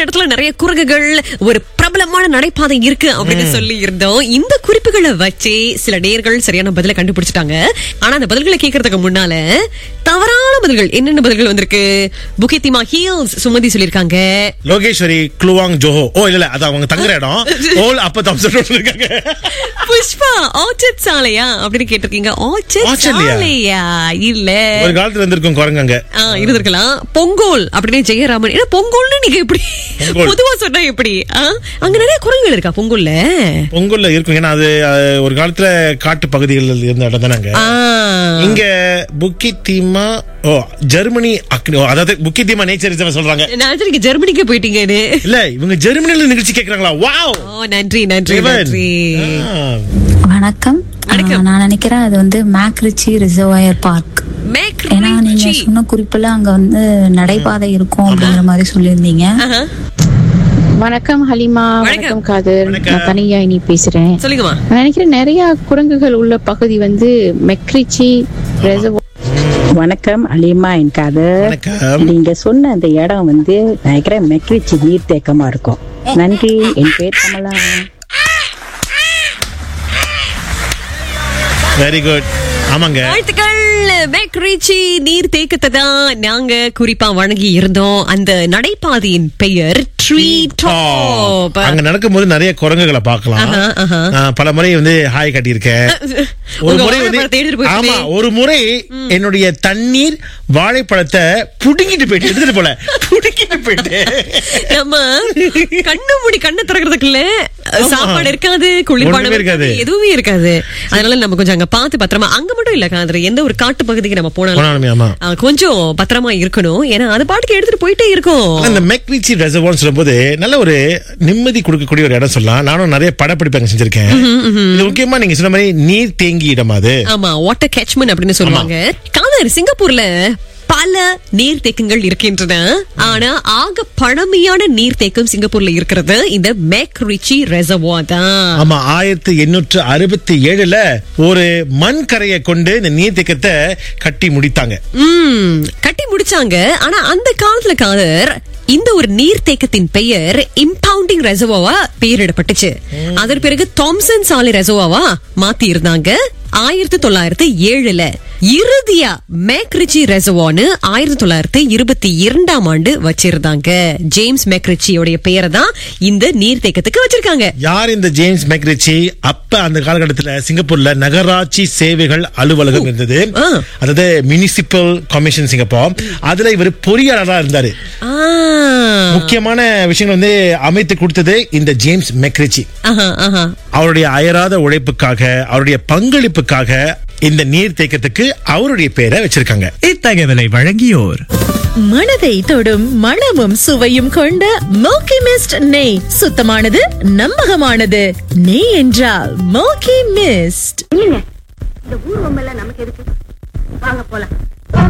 இடத்துல நிறைய குரங்குகள் ஒரு பிரபலமான நடைபாதை இருக்கு அப்படின்னு சொல்லி இருந்தோம் இந்த குறிப்புகளை வச்சு சில நேர்கள் சரியான பதில கண்டுபிடிச்சிட்டாங்க ஆனா அந்த பதில்களை கேட்கறதுக்கு முன்னால தவறான பதில்கள் என்னென்ன பதில்கள் வந்திருக்கு புகித்திமா ஹீல்ஸ் சுமதி சொல்லிருக்காங்க லோகேஸ்வரி க்ளூவாங் ஜோஹோ ஓ இல்ல இல்ல அது அவங்க தங்குற இடம் ஓல் அப்ப தம்சன் இருக்காங்க புஷ்பா ஆர்ச்சர்ட் சாலையா அப்படின்னு கேட்டிருக்கீங்க ஆர்ச்சர்ட் Orchard லயா? சாலையா இல்ல ஒரு காலத்துல இருந்திருக்கும் குரங்காங்க ஆ, இருந்திருக்கலாம் பொங்கோல் அப்படின்னு ஜெயராமன் ஏன்னா பொங்கல்னு நீங்க எப்படி பொங்கல். பொதுவா சொன்னா எப்படி ஆ? அங்க நிறைய குரங்குகள் இருக்கா பொங்கல்ல பொங்கல்ல இருக்கும் ஏன்னா அது அஹ், ஒரு காலத்துல காட்டு பகுதிகளில் இருந்த இடம் தானங்க ஆ. இங்க புக்கி தீமா ஓ ஜெர்மனி அக்னி ஓ, அதாவது புக்கி தீமா நேச்சர் ரிசர்வ் சொல்றாங்க நான் நினைச்சேன் நீங்க ஜெர்மனிக்கு போயிட்டீங்கன்னு இல்ல இவங்க ஜெர்மனில நிகழ்ச்சி கேக்குறாங்களா வாவ் ஓ நன்றி நன்றி நன்றி வணக்கம் வணக்கம். ஆ, நான் நினைக்கிறேன் அது வந்து மேக்ரிச்சி ரிசர்வாயர் பார்க் மேக் ஏன்னா நீங்க ரிச்சி. சொன்ன குறிப்புல அங்க வந்து நடைபாதை இருக்கும் அப்படிங்கிற மாதிரி சொல்லியிருந்தீங்க ஆஹா. வணக்கம் ஹலிமா வணக்கம். வணக்கம் காதர் வணக்கம். நான் தனியா இனி பேசுறேன் சொல்லுங்கம்மா நான் நினைக்கிறேன் நிறைய குரங்குகள் உள்ள பகுதி வந்து மெக்ரிச்சி ரெசர்வோ வணக்கம் அலிமா என் கதர் வணக்கம். நீங்க சொன்ன அந்த இடம் வந்து நினைக்கிறேன் மெக்ரிச்சி நீர்த்தேக்கமா இருக்கும் நன்றி என் பேர் கமலா வெரி குட் ஆமாங்க வாழ்த்துக்கள் மேக் ரிச்சி நீர் தேக்கத்தை தான் நாங்க குறிப்பா வழங்கி இருந்தோம் அந்த நடைபாதையின் பெயர் ட்ரீ டாப் அங்க நடக்கும்போது நிறைய குரங்குகளை பார்க்கலாம் ஆஹா, ஆஹா. ஆஹ், பல முறை வந்து ஹாய் கட்டியிருக்கேன் ஒரு உங்க முறை வந்து வாழைப்பழத்தை எடுத்துட்டு போயிட்டு. ஆமா ஒரு முறை என்னுடைய தண்ணீர் வாழைப்பழத்தை புடுங்கிட்டு போயிட்டு எடுத்துட்டு போல புடுங்கிட்டு போயிட்டு நம்ம கண்ணு மூடி கண்ணை திறக்கிறதுக்குள்ள ஆமா. சாப்பாடு இருக்காது குளிர்பானம் ஒண்ணுமே இருக்காது. இருக்காது எதுவுமே இருக்காது அதனால நம்ம கொஞ்சம் அங்க பார்த்து பத்திரமா அங்க மட்டும் இல்ல காதர் எந்த ஒரு காட்டு பகுதிக்கு நம்ம போனாலும் போனாலுமே, ஆமா. ஆ, கொஞ்சம் பத்திரமா இருக்கணும் ஏன்னா அது பாட்டுக்கு எடுத்துட்டு போயிட்டே இருக்கும் ஆனா, இந்த மெக்ரிச்சி ரெசர்வான்னு சொல்லும்போது நல்ல ஒரு நிம்மதி கொடுக்கக்கூடிய ஒரு இடம் சொல்லலாம் நானும் நிறைய படப்பிடிப்பு அங்க செஞ்சிருக்கேன் இது முக்கியமா நீங்க சொன்ன மாதிரி நீர் தேங்கி இடம் அது ஆமா வாட்டர் கேட்ச்மெண்ட் அப்படின்னு சொல்லுவாங்க காதர் சிங்கப்பூர்ல பல நீர்த்தேக்கங்கள் இருக்கின்றன ஆனா ஆக பழமையான நீர்த்தேக்கம் சிங்கப்பூர்ல இருக்கிறது இந்த மேக் ரிச்சி ரெசர்வா தான் ஆமா ஆயிரத்தி எண்ணூற்று அறுபத்தி ஏழுல ஒரு மண் கரையை கொண்டு இந்த நீர்த்தேக்கத்தை கட்டி முடித்தாங்க ம் கட்டி முடிச்சாங்க ஆனா அந்த காலத்துல காதர் இந்த ஒரு நீர்த்தேக்கத்தின் பெயர் இம்பவுண்டிங் ரெசர்வாவா பெயரிடப்பட்டுச்சு அதன் பிறகு தாம்சன் சாலை ரெசர்வாவா மாத்தி இருந்தாங்க ஆயிரத்தி தொள்ளாயிரத்தி ஏழுல இறுதியா மேக்ரிச்சி ரெசர்வான்னு ஆயிரத்தி தொள்ளாயிரத்தி இருபத்தி இரண்டாம் ஆண்டு வச்சிருந்தாங்க ஜேம்ஸ் மேக்ரிச்சியோடைய பெயரை தான் இந்த நீர்த்தேக்கத்துக்கு வச்சிருக்காங்க யார் இந்த ஜேம்ஸ் மெக்ரிச்சி அப்ப அந்த காலகட்டத்துல சிங்கப்பூர்ல நகராட்சி சேவைகள் அலுவலகம் இருந்தது ஆ. அதாவது மியூனிசிபல் கமிஷன் சிங்கப்பூர் அதுல இவர் பொறியாளரா இருந்தாரு ஆ. முக்கியமான விஷயங்கள் வந்து அமைத்து கொடுத்தது இந்த ஜேம்ஸ் மெக்ரிச்சி ஆஹா, ஆஹா. அவருடைய அயராத உழைப்புக்காக அவருடைய பங்களிப்புக்காக இந்த நீர் தேக்கத்துக்கு அவருடைய பேரை வச்சிருக்காங்க இத்தகவலை வழங்கியோர் மனதை தொடும் மணமும் சுவையும் கொண்ட மோக்கி மிஸ்ட் நெய் சுத்தமானது நம்பகமானது நெய் என்றால் மோக்கி மிஸ்ட் இல்லைங்க இந்த ஊர் பொம்மைல நமக்கு எதுக்கு வாங்க போலாம்